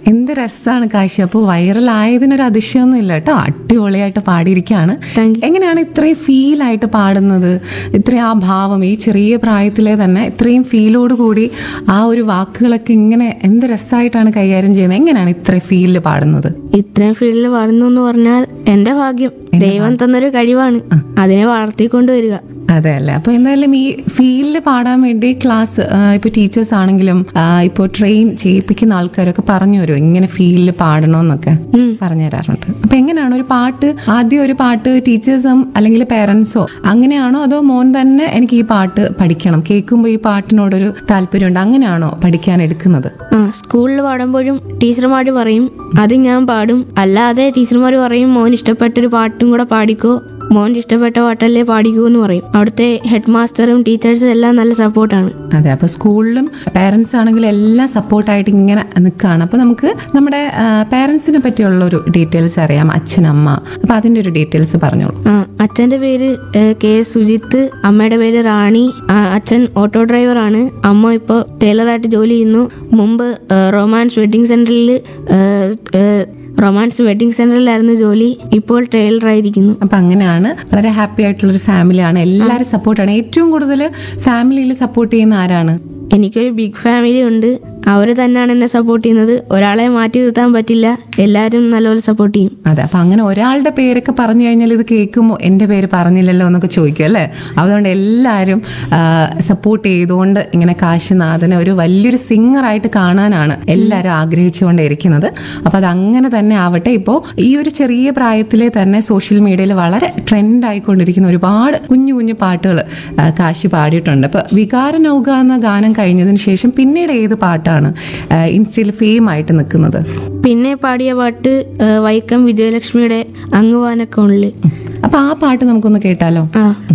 എന്ത് രസമാണ് കാശി അപ്പോൾ വൈറലായതിനൊരു അതിശയമൊന്നും ഇല്ല കേട്ടോ അടിപൊളിയായിട്ട് പാടിയിരിക്കുകയാണ് Thank you. എങ്ങനെയാണ് ഇത്രയും ഫീലായിട്ട് പാടുന്നത് ഇത്രയും ആ ഭാവം ഈ ചെറിയ പ്രായത്തിലെ തന്നെ ഇത്രയും ഫീലോട് കൂടി ആ ഒരു വാക്കുകളൊക്കെ ഇങ്ങനെ എന്ത് രസമായിട്ടാണ് കൈകാര്യം ചെയ്യുന്നത് എങ്ങനെയാണ് ഇത്രയും ഫീലിൽ പാടുന്നത് ഇത്രയും ഫീൽഡിൽ വളർന്നു എന്ന് പറഞ്ഞാൽ എന്റെ ഭാഗ്യം ദൈവം തന്നൊരു കഴിവാണ് അതിനെ വളർത്തിക്കൊണ്ടുവരിക അതെ അല്ലേ അപ്പൊ എന്തായാലും ഈ ഫീൽഡിൽ പാടാൻ വേണ്ടി ക്ലാസ് ഇപ്പൊ ടീച്ചേഴ്സ് ആണെങ്കിലും ആ, ഇപ്പൊ ട്രെയിൻ ചെയ്യിപ്പിക്കുന്ന ആൾക്കാരൊക്കെ പറഞ്ഞു തരും ഇങ്ങനെ ഫീൽഡിൽ പാടണമെന്നൊക്കെ പറഞ്ഞു തരാറുണ്ട് അപ്പൊ എങ്ങനെയാണ് ഒരു പാട്ട് ആദ്യം ഒരു പാട്ട് ടീച്ചേഴ്സും അല്ലെങ്കിൽ പേരൻസോ അങ്ങനെയാണോ അതോ മോൻ തന്നെ എനിക്ക് ഈ പാട്ട് പഠിക്കണം കേൾക്കുമ്പോൾ ഈ പാട്ടിനോടൊരു താല്പര്യമുണ്ട് അങ്ങനെയാണോ പഠിക്കാൻ എടുക്കുന്നത് ആ സ്കൂളിൽ പാടുമ്പോഴും ടീച്ചർമാർ പറയും അത് ഞാൻ പാടും അല്ലാതെ ടീച്ചർമാർ പറയും മോൻ ഇഷ്ടപ്പെട്ടൊരു പാട്ടും കൂടെ പാടിക്കോ മോൻ ഇഷ്ടപ്പെട്ട പാട്ടല്ലേ പാടിക്കൂ എന്ന് പറയും അവിടുത്തെ ഹെഡ് മാസ്റ്ററും ടീച്ചേഴ്സും എല്ലാം നല്ല സപ്പോർട്ടാണ് അതെ അപ്പൊ സ്കൂളിലും പേരൻസ് ആണെങ്കിലും എല്ലാം സപ്പോർട്ടായിട്ട് ഇങ്ങനെ നിൽക്കുകയാണ് അപ്പൊ നമുക്ക് നമ്മുടെ പേരൻസിനെ പറ്റിയുള്ള ഒരു ഡീറ്റെയിൽസ് അറിയാം അച്ഛനമ്മ അപ്പൊ അതിന്റെ ഒരു ഡീറ്റെയിൽസ് പറഞ്ഞോളൂ ആ അച്ഛന്റെ പേര് ഏ, കെ എസ് സുജിത്ത് അമ്മയുടെ പേര് റാണി ആ, അച്ഛൻ ഓട്ടോ ഡ്രൈവറാണ് അമ്മ ഇപ്പോൾ ടൈലറായിട്ട് ജോലി ചെയ്യുന്നു മുമ്പ് ഏ, റൊമാൻസ് വെഡിങ് സെന്ററിൽ ഏ, ഏ, റൊമാൻസ് വെഡിങ് സെന്ററിലായിരുന്നു ജോലി ഇപ്പോൾ ടൈലറായിരിക്കുന്നു അപ്പൊ അങ്ങനെയാണ് വളരെ ഹാപ്പി ആയിട്ടുള്ള ഒരു ഫാമിലിയാണ് എല്ലാവരും സപ്പോർട്ടാണ് ഏറ്റവും കൂടുതൽ ഫാമിലിയിൽ സപ്പോർട്ട് ചെയ്യുന്ന ആരാണ് എനിക്കൊരു ബിഗ് ഫാമിലി ഉണ്ട് അവർ തന്നെയാണ് എന്നെ സപ്പോർട്ട് ചെയ്യുന്നത് ഒരാളെ മാറ്റി നിർത്താൻ പറ്റില്ല എല്ലാവരും നല്ലപോലെ സപ്പോർട്ട് ചെയ്യും അതെ അപ്പൊ അങ്ങനെ ഒരാളുടെ പേരൊക്കെ പറഞ്ഞു കഴിഞ്ഞാൽ ഇത് കേൾക്കുമ്പോൾ എൻ്റെ പേര് പറഞ്ഞില്ലല്ലോ എന്നൊക്കെ ചോദിക്കും അല്ലേ അതുകൊണ്ട് എല്ലാവരും സപ്പോർട്ട് ചെയ്തുകൊണ്ട് ഇങ്ങനെ കാശിനാഥനെ ഒരു വലിയൊരു സിംഗറായിട്ട് കാണാനാണ് എല്ലാവരും ആഗ്രഹിച്ചുകൊണ്ടിരിക്കുന്നത് അപ്പൊ അത് അങ്ങനെ തന്നെ ആവട്ടെ ഇപ്പോൾ ഈ ഒരു ചെറിയ പ്രായത്തിലെ തന്നെ സോഷ്യൽ മീഡിയയിൽ വളരെ ട്രെൻഡ് ആയിക്കൊണ്ടിരിക്കുന്ന ഒരുപാട് കുഞ്ഞു കുഞ്ഞു പാട്ടുകൾ കാശി പാടിയിട്ടുണ്ട് അപ്പൊ വികാര നൗക എന്ന ഗാനം കഴിഞ്ഞതിന് ശേഷം പിന്നീട് ഏത് പാട്ടാണ് ഇൻസ്റ്റയിൽ ഫെയിം ആയിട്ട് നിൽക്കുന്നത് പിന്നെ പാടിയ പാട്ട് ഏ, വൈക്കം വിജയലക്ഷ്മിയുടെ അങ്ങുവാനക്കോണില് അപ്പൊ ആ പാട്ട് നമുക്കൊന്ന് കേട്ടാലോ ആ